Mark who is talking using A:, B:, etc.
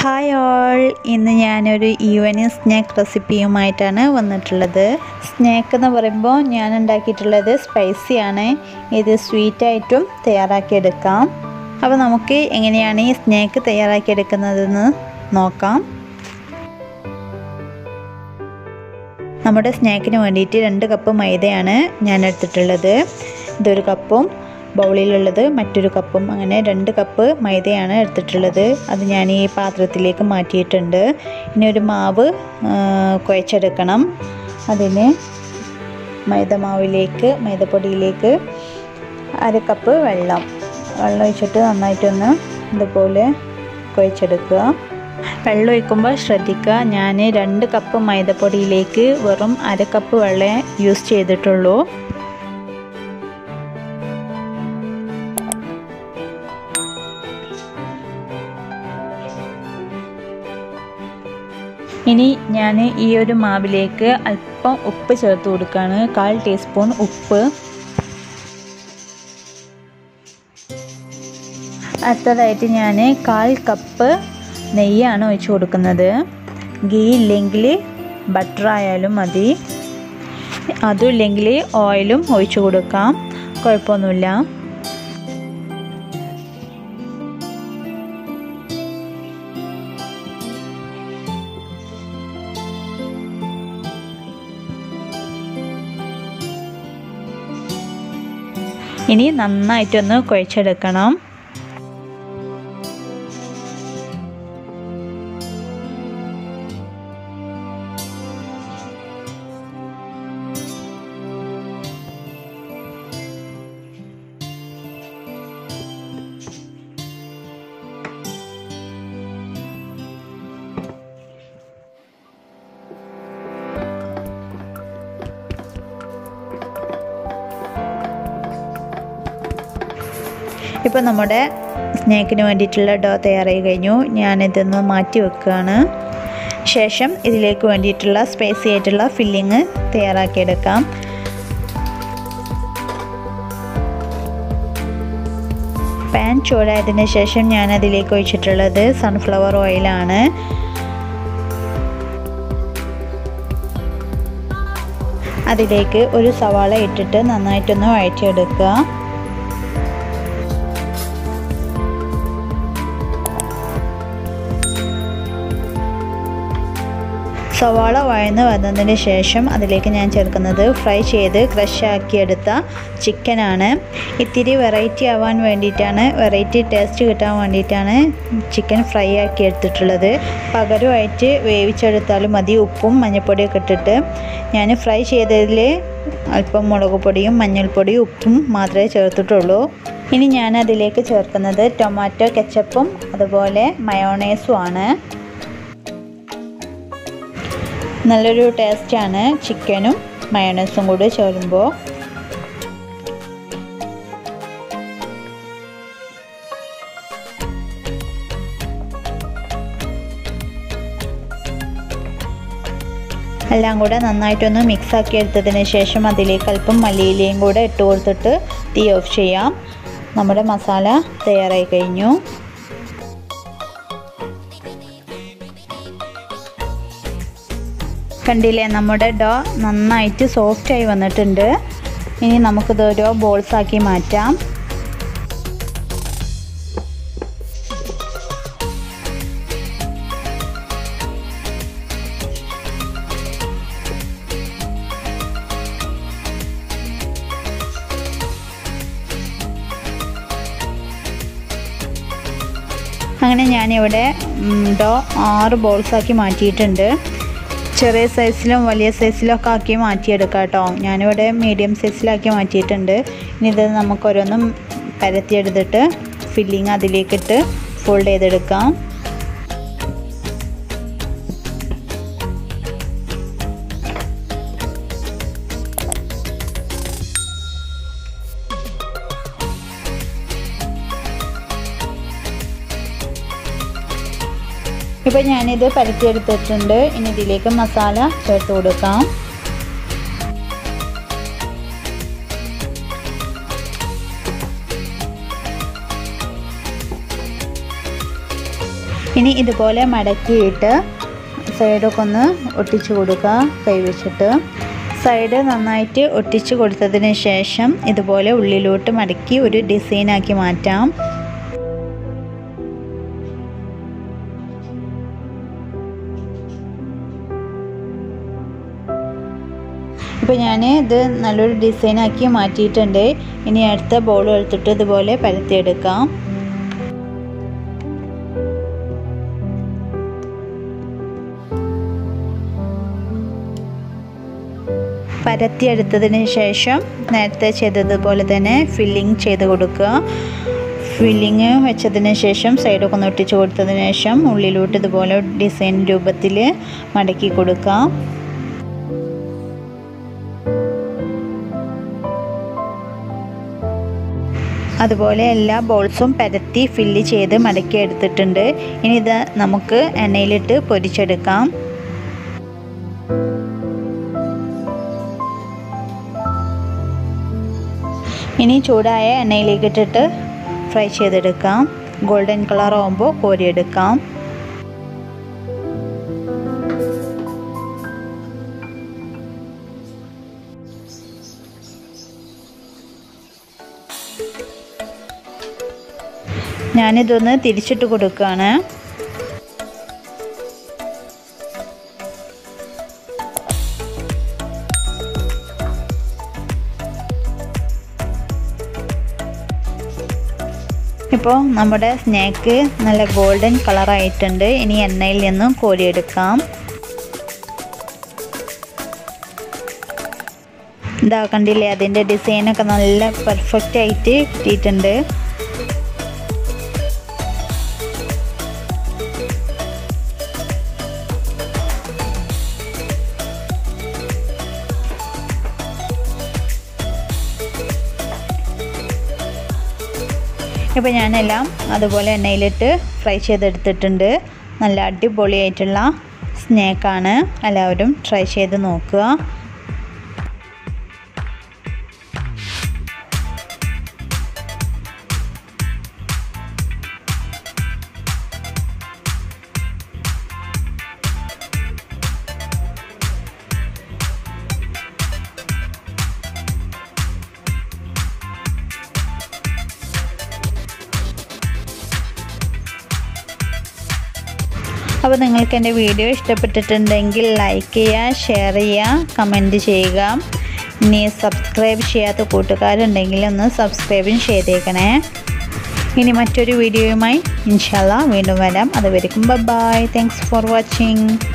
A: hi all ഇന്ന് ഞാനൊരു evening snack റെസിപ്പിയുമായിട്ടാണ് വന്നിട്ടുള്ളത് സ്നാക്ക് എന്ന് പറയുമ്പോൾ ഞാൻ ഉണ്ടാക്കിയിട്ടുള്ളത് സ്പൈസിയാണ് ഇത് സ്വീറ്റായിട്ടും തയ്യാറാക്കിയെടുക്കാം അപ്പോൾ നമുക്ക് എങ്ങനെയാണ് ഈ സ്നാക്ക് തയ്യാറാക്കിയെടുക്കുന്നതെന്ന് നോക്കാം നമ്മുടെ സ്നാക്കിന് വേണ്ടിയിട്ട് രണ്ട് കപ്പ് മൈദയാണ് ഞാൻ എടുത്തിട്ടുള്ളത് ഇതൊരു കപ്പും ബൗളിലുള്ളത് മറ്റൊരു കപ്പും അങ്ങനെ രണ്ട് കപ്പ് മൈദയാണ് എടുത്തിട്ടുള്ളത് അത് ഞാൻ ഈ പാത്രത്തിലേക്ക് മാറ്റിയിട്ടുണ്ട് ഇനി ഒരു മാവ് കുഴച്ചെടുക്കണം അതിന് മൈദ മാവിലേക്ക് മൈദപ്പൊടിയിലേക്ക് അര കപ്പ് വെള്ളം വെള്ളം ഒഴിച്ചിട്ട് നന്നായിട്ടൊന്ന് ഇതുപോലെ കുഴച്ചെടുക്കുക വെള്ളം ഒഴിക്കുമ്പോൾ ശ്രദ്ധിക്കുക ഞാൻ രണ്ട് കപ്പ് മൈദപ്പൊടിയിലേക്ക് വെറും അര കപ്പ് വെള്ളം യൂസ് ചെയ്തിട്ടുള്ളൂ ഇനി ഞാൻ ഈ ഒരു മാവിലേക്ക് അല്പം ഉപ്പ് ചേർത്ത് കൊടുക്കുകയാണ് കാൽ ടീസ്പൂൺ ഉപ്പ് അടുത്തതായിട്ട് ഞാൻ കാൽ കപ്പ് നെയ്യാണ് ഒഴിച്ചു കൊടുക്കുന്നത് ഗീ ഇല്ലെങ്കിൽ ബട്ടർ ആയാലും മതി അതും ഇല്ലെങ്കിൽ ഓയിലും ഒഴിച്ചു കൊടുക്കാം കുഴപ്പമൊന്നുമില്ല ഇനി നന്നായിട്ടൊന്ന് കുഴച്ചെടുക്കണം ഇപ്പോൾ നമ്മുടെ സ്നേക്കിന് വേണ്ടിയിട്ടുള്ള ഡോ തയ്യാറായി കഴിഞ്ഞു ഞാനിതൊന്ന് മാറ്റി വെക്കുകയാണ് ശേഷം ഇതിലേക്ക് വേണ്ടിയിട്ടുള്ള സ്പൈസി ആയിട്ടുള്ള ഫില്ലിങ് തയ്യാറാക്കിയെടുക്കാം പാൻ ചൂടായതിന് ശേഷം ഞാൻ അതിലേക്ക് ഒഴിച്ചിട്ടുള്ളത് സൺഫ്ലവർ ഓയിലാണ് അതിലേക്ക് ഒരു സവാള ഇട്ടിട്ട് നന്നായിട്ടൊന്ന് വഴറ്റിയെടുക്കുക സവാള വഴന്ന് വന്നതിന് ശേഷം അതിലേക്ക് ഞാൻ ചേർക്കുന്നത് ഫ്രൈ ചെയ്ത് ക്രഷ് ആക്കിയെടുത്ത ചിക്കനാണ് ഇത്തിരി വെറൈറ്റി ആവാൻ വേണ്ടിയിട്ടാണ് വെറൈറ്റി ടേസ്റ്റ് കിട്ടാൻ വേണ്ടിയിട്ടാണ് ചിക്കൻ ഫ്രൈ ആക്കി എടുത്തിട്ടുള്ളത് പകരമായിട്ട് വേവിച്ചെടുത്താലും മതി ഉപ്പും മഞ്ഞൾപ്പൊടിയൊക്കെ ഇട്ടിട്ട് ഞാൻ ഫ്രൈ ചെയ്തതിൽ അല്പം മുളക് പൊടിയും മഞ്ഞൾപ്പൊടിയും ഉപ്പും മാത്രമേ ചേർത്തിട്ടുള്ളൂ ഇനി ഞാൻ അതിലേക്ക് ചേർക്കുന്നത് ടൊമാറ്റോ കെച്ചപ്പും അതുപോലെ മയോണൈസും ആണ് നല്ലൊരു ടേസ്റ്റാണ് ചിക്കനും മയണൈസും കൂടി ചേരുമ്പോൾ എല്ലാം കൂടെ നന്നായിട്ടൊന്ന് മിക്സ് ആക്കി എടുത്തതിന് ശേഷം അതിലേക്ക് അല്പം മല്ലിയിലയും കൂടെ ഇട്ട് കൊടുത്തിട്ട് തീ ഓഫ് ചെയ്യാം നമ്മുടെ മസാല തയ്യാറായി കഴിഞ്ഞു കണ്ടില്ലേ നമ്മുടെ ഡോ നന്നായിട്ട് സോഫ്റ്റായി വന്നിട്ടുണ്ട് ഇനി നമുക്കിത് ഓരോ ബോൾസ് ആക്കി മാറ്റാം അങ്ങനെ ഞാനിവിടെ ഡോ ആറ് ബോൾസ് ആക്കി മാറ്റിയിട്ടുണ്ട് ചെറിയ സൈസിലും വലിയ സൈസിലും ഒക്കെ ആക്കി മാറ്റിയെടുക്കാം കേട്ടോ ഞാനിവിടെ മീഡിയം സൈസിലാക്കി മാറ്റിയിട്ടുണ്ട് ഇനി ഇത് നമുക്ക് ഓരോന്നും പരത്തിയെടുത്തിട്ട് ഫില്ലിങ് അതിലേക്കിട്ട് ഫോൾഡ് ചെയ്തെടുക്കാം ഇപ്പോൾ ഞാനിത് പരത്തിയെടുത്തിട്ടുണ്ട് ഇനി ഇതിലേക്ക് മസാല ചേർത്ത് കൊടുക്കാം ഇനി ഇതുപോലെ മടക്കിയിട്ട് സൈഡൊക്കെ ഒന്ന് ഒട്ടിച്ചു കൊടുക്കുക കൈ വെച്ചിട്ട് സൈഡ് നന്നായിട്ട് ഒട്ടിച്ചു കൊടുത്തതിന് ശേഷം ഇതുപോലെ ഉള്ളിലോട്ട് മടക്കി ഒരു ഡിസൈനാക്കി മാറ്റാം ഇപ്പോൾ ഞാൻ ഇത് നല്ലൊരു ഡിസൈനാക്കി മാറ്റിയിട്ടുണ്ട് ഇനി അടുത്ത ബോൾ എടുത്തിട്ട് ഇതുപോലെ പരത്തിയെടുക്കാം പരത്തിയെടുത്തതിന് ശേഷം നേരത്തെ ചെയ്തതുപോലെ തന്നെ ഫില്ലിങ് ചെയ്ത് കൊടുക്കുക ഫില്ലിങ് വെച്ചതിന് ശേഷം സൈഡൊക്കെ ഒന്ന് ഒട്ടിച്ച് കൊടുത്തതിന് ശേഷം ഉള്ളിലോട്ട് ഇതുപോലെ ഡിസൈൻ രൂപത്തിൽ മടക്കി കൊടുക്കാം അതുപോലെ എല്ലാ ബോൾസും പരത്തി ഫില്ല് ചെയ്ത് മടക്കി എടുത്തിട്ടുണ്ട് ഇനി ഇത് നമുക്ക് എണ്ണയിലിട്ട് പൊരിച്ചെടുക്കാം ഇനി ചൂടായ എണ്ണയിലേക്ക് ഇട്ടിട്ട് ഫ്രൈ ചെയ്തെടുക്കാം ഗോൾഡൻ കളർ ആകുമ്പോൾ കോരിയെടുക്കാം ഞാനിതൊന്ന് തിരിച്ചിട്ട് കൊടുക്കുകയാണ് ഇപ്പോൾ നമ്മുടെ സ്നാക്ക് നല്ല ഗോൾഡൻ കളറായിട്ടുണ്ട് ഇനി എണ്ണയിൽ നിന്നും കോരിയെടുക്കാം ഇതാ കണ്ടില്ലേ അതിൻ്റെ ഡിസൈനൊക്കെ നല്ല പെർഫെക്റ്റ് ആയിട്ട് കിട്ടിയിട്ടുണ്ട് ഇപ്പോൾ ഞാനെല്ലാം അതുപോലെ എണ്ണയിലിട്ട് ഫ്രൈ ചെയ്തെടുത്തിട്ടുണ്ട് നല്ല അടിപൊളിയായിട്ടുള്ള സ്നാക്കാണ് എല്ലാവരും ട്രൈ ചെയ്ത് നോക്കുക അപ്പോൾ നിങ്ങൾക്ക് എൻ്റെ വീഡിയോ ഇഷ്ടപ്പെട്ടിട്ടുണ്ടെങ്കിൽ ലൈക്ക് ചെയ്യുക ഷെയർ ചെയ്യുക കമൻറ്റ് ചെയ്യുക ഇനി സബ്സ്ക്രൈബ് ചെയ്യാത്ത കൂട്ടുകാരുണ്ടെങ്കിൽ ഒന്ന് സബ്സ്ക്രൈബും ചെയ്തേക്കണേ ഇനി മറ്റൊരു വീഡിയോയുമായി ഇൻഷാല്ല വീണ്ടും വരാം അതുവരെയും ബൈ താങ്ക്സ് ഫോർ വാച്ചിങ്